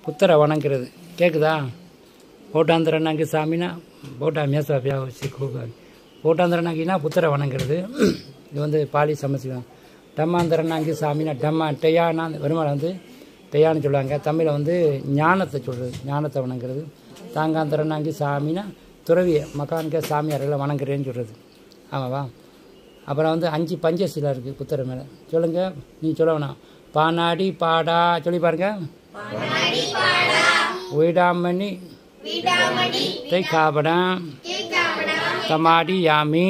புத்தரை வணங்குறது கேட்குதா போட்டாந்திரனாங்கி சாமினா போட்டா மேசாப்பியா சிக்கு போட்டாந்திரனாங்கினா புத்தரை வணங்குறது இது வந்து பாலி சமஸ்கிருதம் டம்மாந்திரனாங்கி சாமினா டம்மா டெயானா பெருமாள் வந்து டெயான்னு சொல்லுவாங்க தமிழில் வந்து ஞானத்தை சொல்கிறது ஞானத்தை வணங்குறது தாங்காந்திரனாங்கி சாமினா துறவிய மகான்க சாமியார்களை வணங்குறேன்னு சொல்கிறது ஆமாவா அப்புறம் வந்து அஞ்சு பஞ்சசிலா இருக்குது புத்தரை மேலே சொல்லுங்கள் நீ சொல்ல வேணாம் பானாடி பாடா சொல்லி பாருங்க வீடாமணி தை காபடம் தமாடி யாமி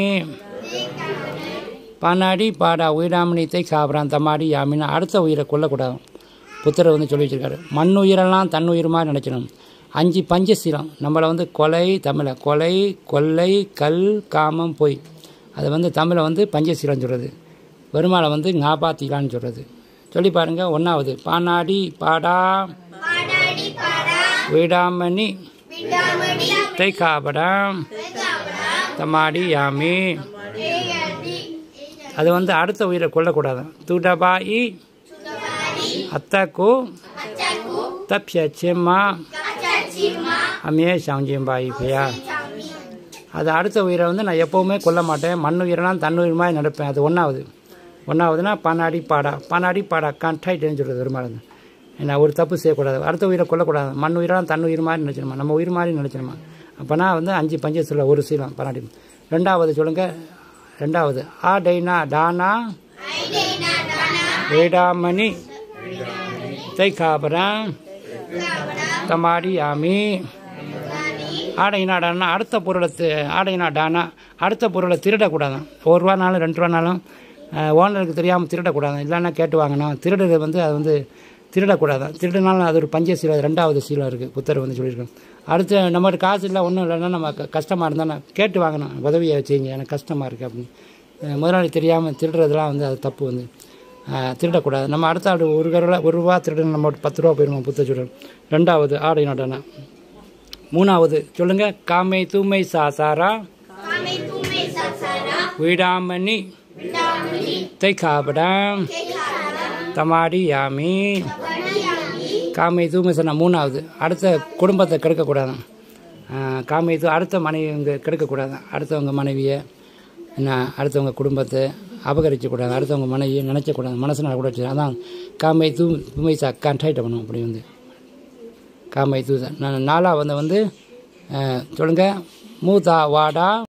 பானாடி பாடா உயிராமணி தை காபடம் தமாடி யாமின்னு அடுத்த உயிரை கொல்லக்கூடாது புத்தரை வந்து சொல்லி வச்சிருக்காரு மண் உயிரெல்லாம் தன் உயிர் மாதிரி நினச்சிடணும் அஞ்சு பஞ்சசீலம் நம்மளை வந்து கொலை தமிழை கொலை கொள்ளை கல் காமம் பொய் அது வந்து தமிழை வந்து பஞ்சசீலம் சொல்கிறது பெருமாளை வந்து ஞாபாத்திலான்னு சொல்கிறது சொல்லி பாருங்க ஒன்றாவது பானாடி பாடா வீடாமணி தை காபடம் தமாடி யாமி அது வந்து அடுத்த உயிரை கொல்லக்கூடாது துடபாயி அத்தாக்கு தப்சியமா அம்மே சாங்கியம்பாயி பையா அது அடுத்த உயிரை வந்து நான் எப்போவுமே கொல்ல மாட்டேன் மண் உயிரெல்லாம் தன் உயிர் மாதிரி நடப்பேன் அது ஒன்றாவது ஒன்றாவதுன்னா பன்னாடி பாடா பன்னாடி பாடா கண்டைட்டுன்னு சொல்கிறது பெருமாள் என்ன ஒரு தப்பு செய்யக்கூடாது அடுத்த உயிரை கொல்லக்கூடாது மண் உயிரெல்லாம் தன் உயிர் மாதிரி நினச்சிடமா நம்ம உயிர் மாதிரி நினச்சிடமா அப்போனா வந்து அஞ்சு பஞ்சத்தில் ஒரு சீலம் பன்னாடி ரெண்டாவது சொல்லுங்கள் ரெண்டாவது ஆ டைனா டானா வேடாமணி தை காபரம் தமாடி ஆமி ஆடைனா டானா அடுத்த பொருளை தி- ஆடைனா டானா அடுத்த பொருளை திருடக்கூடாதான் ஒரு ரூபானாலும் ரெண்டு ரூபானாலும் ஓனருக்கு தெரியாமல் திருடக்கூடாது இல்லைன்னா கேட்டு வாங்கணும் திருடுறது வந்து அது வந்து திருடக்கூடாதான் திருடினாலும் அது ஒரு பஞ்சசீலம் ரெண்டாவது சீலம் இருக்குது புத்தர் வந்து சொல்லியிருக்கோம் அடுத்து நம்மகிட்ட காசு இல்லை ஒன்றும் இல்லைன்னா நம்ம க- கஷ்டமாக இருந்தால் நான் கேட்டு வாங்கணும் உதவியை வச்சுங்க எனக்கு கஷ்டமாக இருக்குது அப்படின்னு அஹ் முதலாளி தெரியாமல் திருடுறதுலாம் வந்து அது தப்பு வந்து அஹ் திருடக்கூடாது நம்ம அடுத்த ஆடு ஒரு கருவில் ஒரு ரூபா திருடு நம்ம ஒரு பத்து ரூபா போயிடுவோம் புத்த சொல்கிறோம் ரெண்டாவது ஆடை நடன மூணாவது சொல்லுங்க காமை தூமை சாசாரா வீடாமணி தை காபடம் தமாடி யாமி காமை தூமை சொன்ன மூணாவது அடுத்த குடும்பத்தை கெடுக்கக்கூடாது காமை தூ அடுத்த மனைவி இங்கே கெடுக்கக்கூடாது அடுத்தவங்க மனைவியை என்ன அடுத்தவங்க குடும்பத்தை அபகரிக்கக்கூடாது அடுத்தவங்க மனைவியை நினைக்கக்கூடாது மனசில் கூட வச்சு அதான் காமை தூ தூமை சா கண்டாயிட்ட பண்ணும் அப்படி வந்து காமை தூ நான் நாலாவது வந்து அஹ், சொல்லுங்க மூதா வாடா